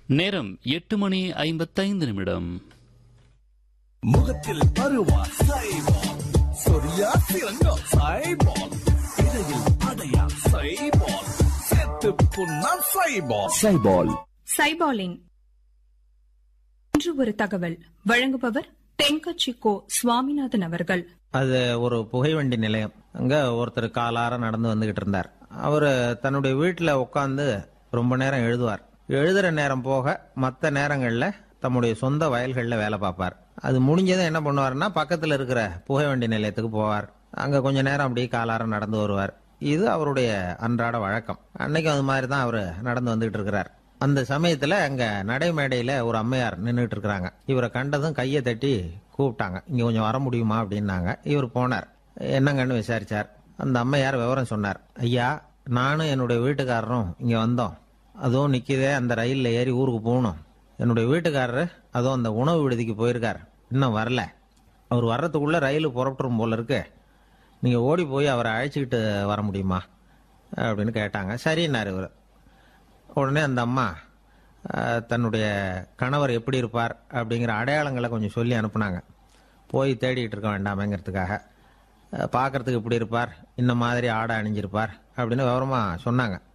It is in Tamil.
நேரம் எட்டு மணி ஐம்பத்தைந்து நிமிடம் முகத்தில் பருவா சைபால் சொரியா சிறங்கா சைபால் இடையில் அடையா சைபால் செத்து புண்ணா சைபால் சைபால் சைபாலின் இன்று ஒரு தகவல் வழங்குபவர் தென்கட்சி கோ சுவாமிநாதன் அவர்கள் அது ஒரு புகைவண்டி நிலையம் அங்க ஒருத்தர் காலார நடந்து வந்துகிட்டு இருந்தார் அவர் தன்னுடைய வீட்டில் உட்காந்து ரொம்ப நேரம் எழுதுவார் எழுதுற நேரம் போக மற்ற நேரங்களில் தம்முடைய சொந்த வயல்களில் வேலை பார்ப்பார் அது முடிஞ்சதும் என்ன பண்ணுவார்னா பக்கத்தில் இருக்கிற புகைவண்டி நிலையத்துக்கு போவார் அங்கே கொஞ்ச நேரம் அப்படியே காலார நடந்து வருவார் இது அவருடைய அன்றாட வழக்கம் அன்னைக்கும் அது மாதிரி தான் அவர் நடந்து வந்துகிட்டு இருக்கிறார் அந்த சமயத்தில் அங்கே நடைமேடையில் ஒரு அம்மையார் நின்றுட்டு இருக்கிறாங்க இவரை கண்டதும் கையை தட்டி கூப்பிட்டாங்க இங்கே கொஞ்சம் வர முடியுமா அப்படின்னாங்க இவர் போனார் என்னங்கன்னு விசாரிச்சார் அந்த அம்மையார் விவரம் சொன்னார் ஐயா நானும் என்னுடைய வீட்டுக்காரரும் இங்கே வந்தோம் அதுவும் நிற்கிதே அந்த ரயிலில் ஏறி ஊருக்கு போகணும் என்னுடைய வீட்டுக்காரரு அதுவும் அந்த உணவு விடுதிக்கு போயிருக்கார் இன்னும் வரல அவர் வர்றதுக்குள்ளே ரயில் புறப்பட்டுரும் போல இருக்கு நீங்கள் ஓடி போய் அவரை அழைச்சிக்கிட்டு வர முடியுமா அப்படின்னு கேட்டாங்க சரின்னாரு இவர் உடனே அந்த அம்மா அஹ், தன்னுடைய கணவர் எப்படி இருப்பார் அப்படிங்கிற அடையாளங்களை கொஞ்சம் சொல்லி அனுப்புனாங்க போய் தேடிட்டு இருக்க வேண்டாமேங்கிறதுக்காக அஹ், பார்க்கறதுக்கு இப்படி இருப்பார் இந்த மாதிரி ஆடை அணிஞ்சிருப்பார் அப்படின்னு விவரமாக சொன்னாங்க